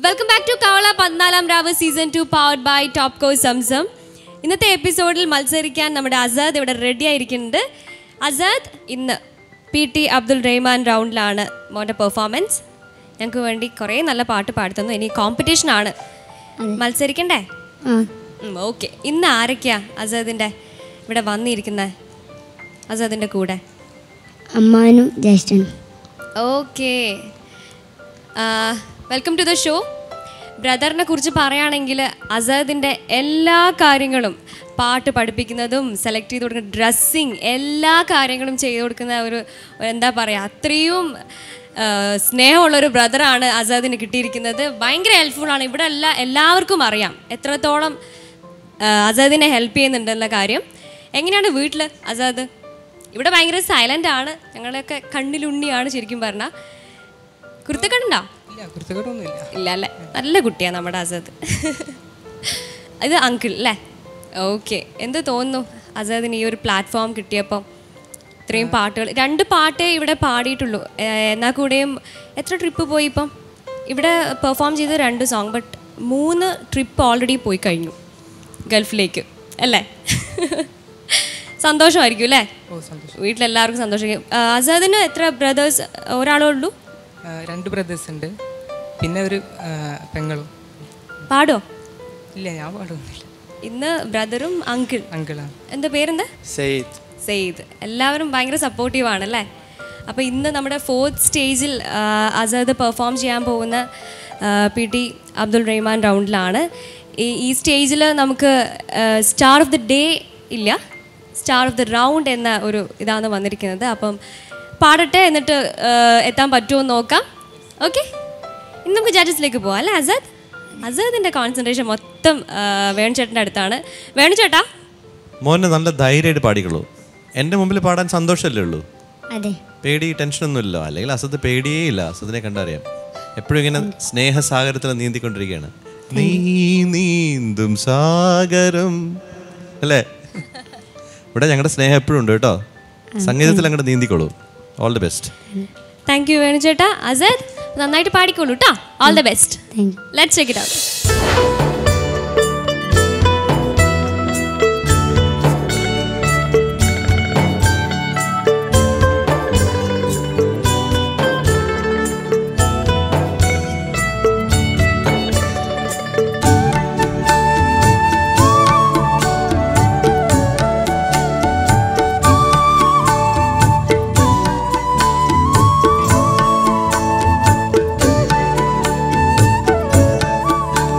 Welcome back to കവള പതിനാലാം രാവ് season two powered by Topco Zamzam ഇന്നത്തെ എപ്പിസോഡിൽ മത്സരിക്കാൻ നമ്മുടെ ആസാദ് ഇവിടെ റെഡി ആയിരിക്കുന്നുണ്ട് ആസാദ് ഇന്ന് പി ടി അബ്ദുൾ റഹ്മാൻ റൗണ്ടിലാണ് മോൻ്റെ പെർഫോമൻസ് ഞങ്ങൾക്ക് വേണ്ടി കുറേ നല്ല പാട്ട് പാടുത്തുന്നു ഇനി കോമ്പറ്റീഷൻ ആണ് മത്സരിക്കണ്ടേ ആ ഓക്കെ ഇന്ന് ആരൊക്കെയാ ആസാദിൻ്റെ ഇവിടെ വന്നിരിക്കുന്നത് ആസാദിൻ്റെ കൂടെ അമ്മാനും ജ്യേഷ്ഠനും okay welcome to the show ബ്രദറിനെ കുറിച്ച് പറയുകയാണെങ്കിൽ അസദിൻ്റെ എല്ലാ കാര്യങ്ങളും പാട്ട് പഠിപ്പിക്കുന്നതും സെലക്ട് ചെയ്ത് കൊടുക്കുന്ന ഡ്രസ്സിങ് എല്ലാ കാര്യങ്ങളും ചെയ്ത് കൊടുക്കുന്ന ഒരു എന്താ പറയുക അത്രയും ആ, സ്നേഹമുള്ളൊരു ബ്രദറാണ് അസാദിന് കിട്ടിയിരിക്കുന്നത് ഭയങ്കര ഹെൽപ്ഫുൾ ആണ് ഇവിടെ എല്ലാ എല്ലാവർക്കും അറിയാം എത്രത്തോളം ആ, അസാദിനെ ഹെൽപ്പ് ചെയ്യുന്നുണ്ടെന്ന കാര്യം എങ്ങനെയാണ് വീട്ടിൽ അസാദ് ഇവിടെ ഭയങ്കര സൈലൻ്റ് ആണ് ഞങ്ങളെയൊക്കെ കണ്ണിലുണ്ണിയാണ് ശരിക്കും പറഞ്ഞാൽ കുരുത്തക്കണ്ടുണ്ടോ ഇല്ല കുരുത്തക്കേടൊന്നുമില്ല ഇല്ല അല്ലേ നല്ല കുട്ടിയാണ് നമ്മുടെ ആസാദ് ഇത് അങ്കിൾ അല്ലേ ഓക്കെ എന്ത് തോന്നുന്നു ആസാദിന് ഈ ഒരു പ്ലാറ്റ്ഫോം കിട്ടിയപ്പം ഇത്രയും പാട്ടുകൾ രണ്ട് പാട്ടേ ഇവിടെ പാടിയിട്ടുള്ളൂ ഏഹ് എന്നാൽ കൂടെയും എത്ര ട്രിപ്പ് പോയി ഇപ്പം ഇവിടെ പെർഫോം ചെയ്ത രണ്ട് സോങ് ബട്ട് മൂന്ന് ട്രിപ്പ് ഓൾറെഡി പോയി കഴിഞ്ഞു ഗൾഫിലേക്ക് അല്ലേ സന്തോഷമായിരിക്കും അല്ലേ ഓ സന്തോഷം വീട്ടിലെല്ലാവർക്കും സന്തോഷം ആസാദിന് എത്ര ബ്രദേഴ്സ് ഒരാളേ ഉള്ളൂ ആ, രണ്ട് ബ്രദേഴ്സ് ഉണ്ട് പിന്നെ ഒരു ആ, പെങ്ങളും പാടോ ഇല്ല ഞാൻ പാടുന്നില്ല ഇന്ന് ബ്രദറും അങ്കിൾ അങ്കിളാണ് എന്താ പേരെന്താ സെയ്ദ് സെയ്ദ് എല്ലാവരും ഭയങ്കര സപ്പോർട്ടീവ് ആണ് അല്ലേ അപ്പോൾ ഇന്ന് നമ്മുടെ ഫോർത്ത് സ്റ്റേജിൽ ആസാദ് പെർഫോം ചെയ്യാൻ പോകുന്ന പി ടി അബ്ദുൾ റഹ്മാൻ റൗണ്ടിലാണ് ഈ ഈ സ്റ്റേജിൽ നമുക്ക് സ്റ്റാർ ഓഫ് ദി ഡേ ഇല്ല സ്റ്റാർ ഓഫ് ദി റൗണ്ട് എന്ന ഒരു ഇതാണ് വന്നിരിക്കുന്നത് അപ്പം പാടട്ടെ എന്നിട്ട് ആ, എത്താൻ പറ്റുമോ എന്ന് നോക്കാം ഓക്കെ ഇനി നമുക്ക് ജഡ്ജസിലേക്ക് പോവാം അല്ലേ ആസാദ് ആസാദിൻ്റെ കോൺസെൻട്രേഷൻ മൊത്തം ആ, വേണുചേട്ടൻ്റെ അടുത്താണ് വേണുചേട്ടാ മോനെ നല്ല ധൈര്യമായിട്ട് പാടിക്കുള്ളൂ എൻ്റെ മുമ്പിൽ പാടാൻ സന്തോഷമല്ലേ ഉള്ളൂ അതെ പേടി ടെൻഷനൊന്നുമില്ലല്ലോ അല്ലെങ്കിൽ അസത്ത് പേടിയേ ഇല്ല അസത്തിനെ കണ്ടറിയാം എപ്പോഴും ഇങ്ങനെ സ്നേഹസാഗരത്തിൽ നീന്തിക്കൊണ്ടിരിക്കുകയാണ് നീ നീന്തും സാഗരം അല്ലേ ഇവിടെ ഞങ്ങളുടെ സ്നേഹം എപ്പോഴും ഉണ്ട് കേട്ടോ സംഗീതത്തിൽ അങ്ങോട്ട് നീന്തിക്കോളൂ all the best thank you വേണുചേട്ടാ അസദ് നന്നായിട്ട് പാടിക്കോളൂ കേട്ടോ all the best thank you let's check it out ആ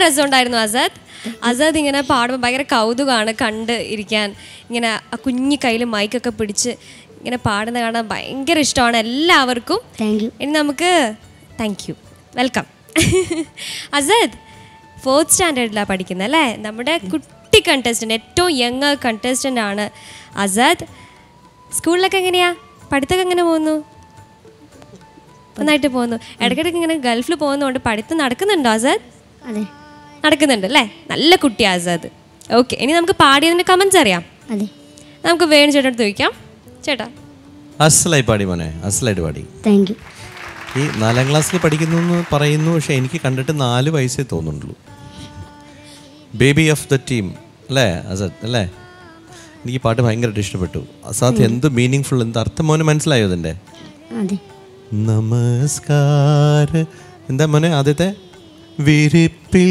രസമുണ്ടായിരുന്നു അസദ് അസദ് ഇങ്ങനെ പാടുമ്പോൾ ഭയങ്കര കൗതുകമാണ് കണ്ട് ഇരിക്കാൻ ഇങ്ങനെ ആ കുഞ്ഞു കയ്യിൽ മൈക്കൊക്കെ പിടിച്ച് ഇങ്ങനെ പാടുന്ന കാണാൻ ഭയങ്കര ഇഷ്ടമാണ് എല്ലാവർക്കും താങ്ക് യു ഇനി നമുക്ക് thank you welcome Asad fourth സ്റ്റാൻഡേർഡിലാണ് പഠിക്കുന്നത് അല്ലേ നമ്മുടെ കുട്ടി കണ്ടസ്റ്റൻ്റ് ഏറ്റവും യങ് കണ്ടസ്റ്റൻ്റ് ആണ് അസദ് സ്കൂളിലൊക്കെ എങ്ങനെയാ പഠിത്തമൊക്കെ എങ്ങനെ പോകുന്നു നന്നായിട്ട് പോകുന്നു ഇടയ്ക്കിടയ്ക്ക് ഇങ്ങനെ ഗൾഫിൽ പോകുന്നതുകൊണ്ട് പഠിത്തം നടക്കുന്നുണ്ടോ അസദ് അതെ നടക്കുന്നുണ്ട് അല്ലേ നല്ല കുട്ടി ആസാദ് ഓക്കെ ഇനി നമുക്ക് പാടിയതിൻ്റെ കമൻസ് അറിയാം അതെ നമുക്ക് വേണു ചേട്ടൻ അടുത്ത് ചോദിക്കാം ചേട്ടാ അസലായി പാടി മോനെ അസലായിട്ട് പാടി താങ്ക് യു ഈ നാലാം ക്ലാസ്സിൽ പഠിക്കുന്നു എന്ന് പറയുന്നു പക്ഷെ എനിക്ക് കണ്ടിട്ട് നാല് വയസ്സേ തോന്നുന്നുള്ളൂ ബേബി ഓഫ് ദ ടീം അല്ലേ അസദ് അല്ലേ എനിക്ക് ഈ പാട്ട് ഭയങ്കരമായിട്ട് ഇഷ്ടപ്പെട്ടു അസാദ് എന്ത് മീനിങ് ഫുൾ എന്ത് അർത്ഥം മോനെ മനസ്സിലായോ അതിൻ്റെ അതെ നമസ്കാര എന്താ മോനെ ആദ്യത്തെ വിരിപ്പിൽ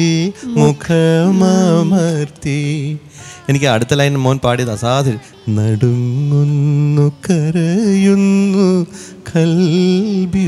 മുഖമർത്തി എനിക്ക് അടുത്ത ലൈൻ മോൻ പാടിയത് അസാധി നടുങ്ങുന്നു കരയുന്നു കൽബി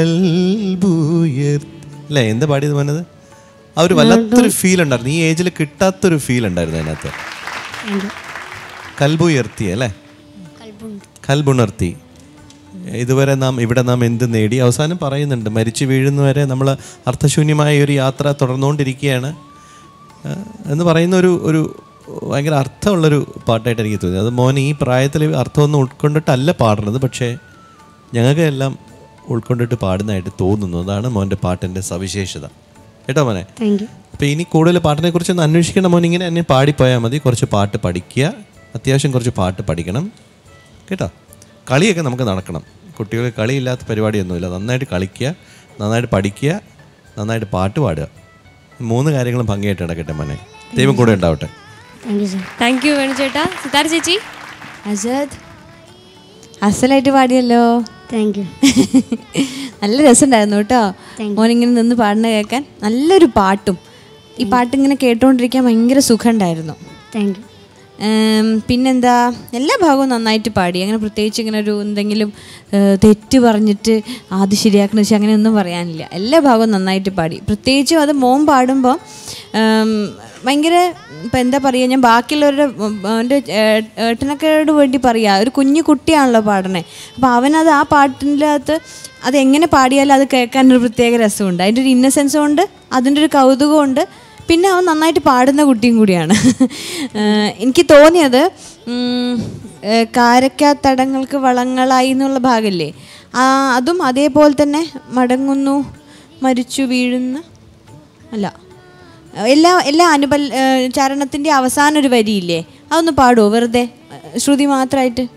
കൽബുയർ അല്ലേ എന്താ പാടിയത് മോനത് ആ ഒരു വല്ലാത്തൊരു ഫീൽ ഉണ്ടായിരുന്നു ഈ ഏജിൽ കിട്ടാത്തൊരു ഫീൽ ഉണ്ടായിരുന്നു അതിനകത്ത് താങ്ക് യു കൽബുയർത്തി അല്ലേ കൽബുണ്ട് കൽബുണർത്തി ഇതുവരെ നാം ഇവിടെ നാം എന്ത് നേടി അവസാനം പറയുന്നുണ്ട് മരിച്ചു വീഴുന്നവരെ നമ്മൾ അർത്ഥശൂന്യമായ ഒരു യാത്ര തുടർന്നുകൊണ്ടിരിക്കുകയാണ് ആ, എന്ന് പറയുന്ന ഒരു ഒരു ഭയങ്കര അർത്ഥമുള്ളൊരു പാട്ടായിട്ട് എനിക്ക് തോന്നി അത് മോൻ ഈ പ്രായത്തിൽ അർത്ഥമൊന്നും ഉൾക്കൊണ്ടിട്ടല്ല പാടുന്നത് പക്ഷേ ഞങ്ങൾക്ക് എല്ലാം ഉൾക്കൊണ്ടിട്ട് പാടുന്നതായിട്ട് തോന്നുന്നു അതാണ് മോൻ്റെ പാട്ടിൻ്റെ സവിശേഷത കേട്ടോ മോനെ താങ്ക് യു അപ്പോൾ ഇനി കൂടുതൽ പാട്ടിനെ കുറിച്ച് ഒന്ന് അന്വേഷിക്കണം മോൻ ഇങ്ങനെ എന്നെ പാടിപ്പോയാൽ മതി കുറച്ച് പാട്ട് പഠിക്കുക അത്യാവശ്യം കുറച്ച് പാട്ട് പഠിക്കണം കേട്ടോ കളിയൊക്കെ നമുക്ക് നടക്കണം കുട്ടികൾ കളിയില്ലാത്ത പരിപാടിയൊന്നുമില്ല നന്നായിട്ട് കളിക്കുക നന്നായിട്ട് പഠിക്കുക നന്നായിട്ട് പാട്ട് പാടുക മൂന്ന് കാര്യങ്ങളും ഭംഗിയായിട്ട് നടക്കട്ടെ മോനെ ദൈവം കൂടെ ഉണ്ടാവട്ടെ thank you sir thank you Venu ചേട്ടാ സിതാര ചേച്ചി അസദ് അസലായിട്ട് പാടിയല്ലോ താങ്ക് യു നല്ല രസമുണ്ടായിരുന്നു കേട്ടോ Thank you. മോനിങ്ങനെ നിന്ന് പാടുന്ന കേൾക്കാൻ നല്ലൊരു പാട്ടും ഈ പാട്ടിങ്ങനെ കേട്ടോണ്ടിരിക്കാൻ ഭയങ്കര സുഖമുണ്ടായിരുന്നു താങ്ക് യു ഉം, പിന്നെന്താ എല്ലാ ഭാഗവും നന്നായിട്ട് പാടി അങ്ങനെ പ്രത്യേകിച്ച് ഇങ്ങനെ ഒരു എന്തെങ്കിലും ഏഹ്, തെറ്റ് പറഞ്ഞിട്ട് ആദ്യം ശരിയാക്കണ വെച്ചാൽ അങ്ങനെയൊന്നും പറയാനില്ല എല്ലാ ഭാഗവും നന്നായിട്ട് പാടി പ്രത്യേകിച്ചും അത് മോൻ പാടുമ്പോൾ ഉം, ഭയങ്കര ഇപ്പം എന്താ പറയുക ഞാൻ ബാക്കിയുള്ളവരുടെ ഉം, എൻ്റെ ഏ- ഏട്ടനൊക്കെയോട് വേണ്ടി പറയുക ഒരു കുഞ്ഞു കുട്ടിയാണല്ലോ പാടണേ അപ്പോൾ അവനത് ആ പാട്ടിൻ്റെ അകത്ത് അത് എങ്ങനെ പാടിയാലും അത് കേൾക്കാൻ ഒരു പ്രത്യേക രസമുണ്ട് അതിൻ്റെ ഒരു ഇന്നസെൻസും ഉണ്ട് അതിൻ്റെ ഒരു കൗതുകമുണ്ട് പിന്നെ അവൻ നന്നായിട്ട് പാടുന്ന കുട്ടിയും കൂടിയാണ് ഏഹ് എനിക്ക് തോന്നിയത് ഉം, ഏഹ് കാരക്കാത്തടങ്ങൾക്ക് വളങ്ങളായി എന്നുള്ള ഭാഗമല്ലേ ആ അതും അതേപോലെ തന്നെ മടങ്ങുന്നു മരിച്ചു വീഴുന്ന അല്ല എല്ലാ എല്ലാ അനുബൽ ഏഹ് ചരണത്തിൻ്റെ അവസാനം ഒരു വരിയില്ലേ അതൊന്ന് പാടുമോ വെറുതെ ഏഹ് ശ്രുതി മാത്രമായിട്ട്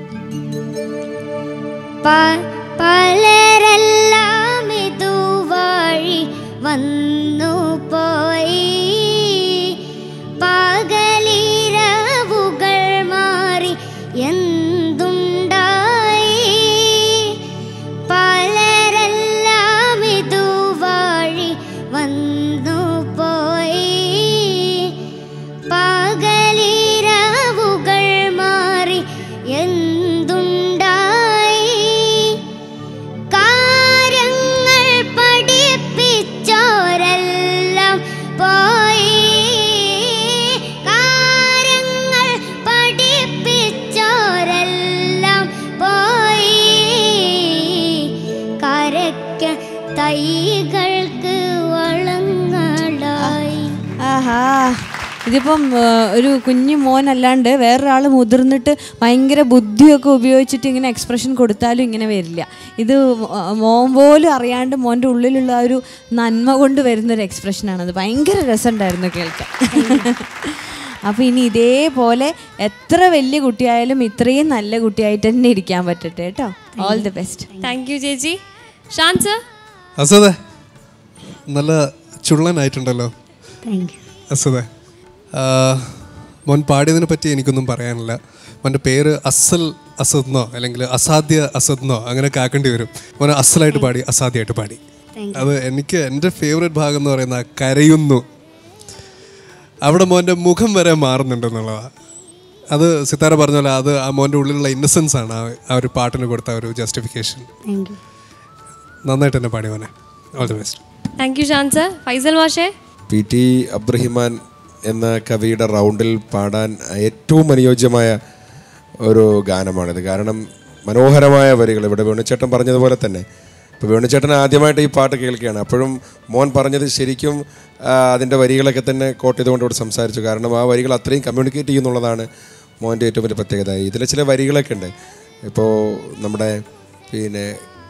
പ- പലരെല്ലാം ഇതുവഴി വന്നു പോയി പകലിരവുകൾ മാറി എന്തുണ്ടായി പലരെല്ലാം ഇതുവഴി വന്നു പോയി പകലിരവുകൾ മാറി എന്തുണ്ടായി കാര്യങ്ങൾ പഠിപ്പിച്ചോരെല്ലാം പോയി കാര്യങ്ങൾ പഠിപ്പിച്ചോരെല്ലാം പോയി കരയ്ക്ക തൈകൾക്ക് വളങ്ങളായി ആഹാ ഇതിപ്പം ആ, ഒരു കുഞ്ഞു മോനല്ലാണ്ട് വേറൊരാൾ മുതിർന്നിട്ട് ഭയങ്കര ബുദ്ധിയൊക്കെ ഉപയോഗിച്ചിട്ട് ഇങ്ങനെ എക്സ്പ്രഷൻ കൊടുത്താലും ഇങ്ങനെ വരില്ല ഇത് മോ- മോൻ പോലും അറിയാണ്ട് മോൻ്റെ ഉള്ളിലുള്ള ആ ഒരു നന്മ കൊണ്ട് വരുന്നൊരു എക്സ്പ്രഷനാണത് ഭയങ്കര രസമുണ്ടായിരുന്നു കേൾക്കാൻ അപ്പോൾ ഇനി ഇതേപോലെ എത്ര വലിയ കുട്ടിയായാലും ഇത്രയും നല്ല കുട്ടിയായിട്ട് തന്നെ ഇരിക്കാൻ പറ്റട്ടെ കേട്ടോ all the best thank you ചേച്ചി ഷാൻ സർ അസതെ നല്ല ചുള്ളനായിട്ടുണ്ടല്ലോ താങ്ക് യു അസതെ ആ, മോൻ പാടിയതിനെ പറ്റി എനിക്കൊന്നും പറയാനില്ല മോൻ്റെ പേര് അസൽ അസദ്നോ അല്ലെങ്കിൽ അസാധ്യ അസദ്നോ അങ്ങനെയൊക്കെ ആക്കേണ്ടി വരും മോൻ അസലായിട്ട് പാടി അസാധ്യമായിട്ട് പാടി അത് എനിക്ക് എൻ്റെ ഫേവറേറ്റ് ഭാഗം എന്ന് പറയുന്ന ആ കരയുന്നു അവിടെ മോൻ്റെ മുഖം വരെ മാറുന്നുണ്ടെന്നുള്ളതാണ് അത് സിത്താര പറഞ്ഞ പോലെ അത് ആ മോൻ്റെ ഉള്ളിലുള്ള ഇന്നസെൻസ് ആണ് ആ- ആ ഒരു പാട്ടിന് കൊടുത്ത ആ ഒരു ജസ്റ്റിഫിക്കേഷൻ താങ്ക് യു നന്നായിട്ട് തന്നെ പാടി മോനെ all the best thank you Shaan sir Faisal മാഷേ പി ടി അബ്ദുറഹിമാൻ എന്ന കവിയുടെ റൗണ്ടിൽ പാടാൻ ഏറ്റവും അനുയോജ്യമായ ഒരു ഗാനമാണിത് കാരണം മനോഹരമായ വരികൾ ഇവിടെ വേണുചേട്ടൻ പറഞ്ഞതുപോലെ തന്നെ ഇപ്പോൾ വേണുചേട്ടൻ ആദ്യമായിട്ട് ഈ പാട്ട് കേൾക്കുകയാണ് അപ്പോഴും മോൻ പറഞ്ഞത് ശരിക്കും ആ, അതിൻ്റെ വരികളൊക്കെ തന്നെ കോട്ട് ചെയ്തുകൊണ്ട് ഇവിടെ സംസാരിച്ചു കാരണം ആ വരികൾ അത്രയും കമ്മ്യൂണിക്കേറ്റ് ചെയ്യുന്നുള്ളതാണ് മോൻ്റെ ഏറ്റവും വലിയ പ്രത്യേകത ഇതിലെ ചില വരികളൊക്കെ ഉണ്ട് ഇപ്പോൾ നമ്മുടെ പിന്നെ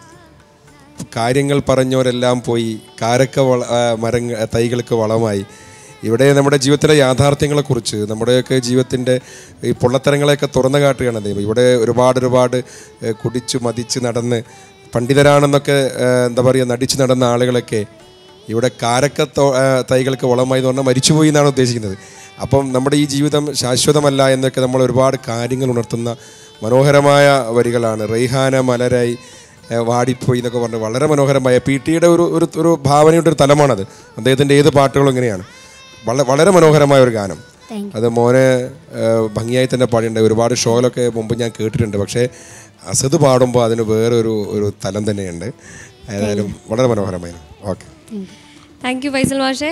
കാര്യങ്ങൾ പറഞ്ഞവരെല്ലാം പോയി കാരക്ക വള ആ, മരങ്ങ തൈകൾക്ക് വളമായി ഇവിടെ നമ്മുടെ ജീവിതത്തിലെ യാഥാർത്ഥ്യങ്ങളെക്കുറിച്ച് നമ്മുടെയൊക്കെ ജീവിതത്തിൻ്റെ ഈ പൊള്ളത്തരങ്ങളെയൊക്കെ തുറന്നു കാട്ടുകയാണ് ദൈവം ഇവിടെ ഒരുപാട് ഒരുപാട് ഏ, കുടിച്ചു മതിച്ച് നടന്ന് പണ്ഡിതരാണെന്നൊക്കെ ഏ, എന്താ പറയുക നടിച്ചു നടന്ന ആളുകളൊക്കെ ഇവിടെ കാരക്ക തോ- ആ, തൈകൾക്ക് വളമായി എന്ന് പറഞ്ഞാൽ മരിച്ചുപോയി എന്നാണ് ഉദ്ദേശിക്കുന്നത് അപ്പം നമ്മുടെ ഈ ജീവിതം ശാശ്വതമല്ല എന്നൊക്കെ നമ്മൾ ഒരുപാട് കാര്യങ്ങൾ ഉണർത്തുന്ന മനോഹരമായ വരികളാണ് റെയ്ഹാന മലരായി ഏ, വാടിപ്പോയി എന്നൊക്കെ പറഞ്ഞ് വളരെ മനോഹരമായ പി ടിയുടെ ഒരു ഒരു ഒരു ഭാവനയുടെ ഒരു തലമാണത് അദ്ദേഹത്തിൻ്റെ ഏത് പാട്ടുകളും ഇങ്ങനെയാണ് വളരെ വളരെ മനോഹരമായ ഒരു ഗാനം അത് മോനെ ഏ, ഭംഗിയായി തന്നെ പാടിയിട്ടുണ്ട് ഒരുപാട് ഷോയിലൊക്കെ മുമ്പ് ഞാൻ കേട്ടിട്ടുണ്ട് പക്ഷേ അസദ് പാടുമ്പോൾ അതിന് വേറൊരു ഒരു തലം തന്നെയുണ്ട് ഏതായാലും വളരെ മനോഹരമായിരുന്നു ഓക്കെ താങ്ക് യു ഫൈസൽ മാഷെ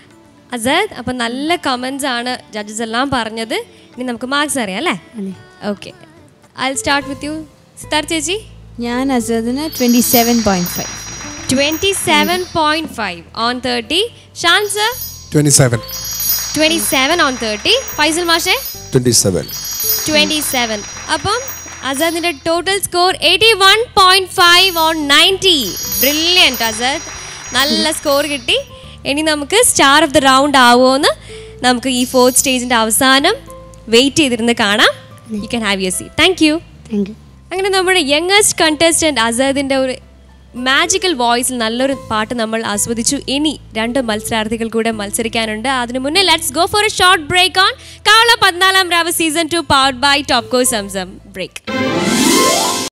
അസദ് അപ്പം നല്ല കമൻസ് ആണ് ജഡ്ജസ് എല്ലാം പറഞ്ഞത് ഇനി നമുക്ക് മാർക്സ് അറിയാം അല്ലേ okay I start with you Sithara ചേച്ചി ഞാൻ അസദിന് twenty seven point five twenty seven point five on thirty Shaan sir twenty seven twenty seven on thirty Faisal മാഷെ ട്വൻറ്റി സെവൻ ട്വൻറ്റി സെവൻ അപ്പം അസദിന്റെ total score eighty one point five on ninety brilliant Asad നല്ല score കിട്ടി ഇനി നമുക്ക് star of the round ആവുമോന്ന് നമുക്ക് ഈ ഫോർത്ത് സ്റ്റേജിന്റെ അവസാനം വെയിറ്റ് ചെയ്തിരുന്ന് കാണാം you can have you see thank you thank you അങ്ങനെ നമ്മുടെ യങ്ങസ്റ്റ് കണ്ടസ്റ്റന്റ് അസദിന്റെ ഒരു മാജിക്കൽ വോയിസിൽ നല്ലൊരു പാട്ട് നമ്മൾ ആസ്വദിച്ചു ഇനി രണ്ട് മത്സരാർത്ഥികൾ കൂടെ മത്സരിക്കാനുണ്ട് അതിനു മുന്നേ let's go for a short break on കാള പതിനാലാം രാവ് season two powered by Topco Zamzam break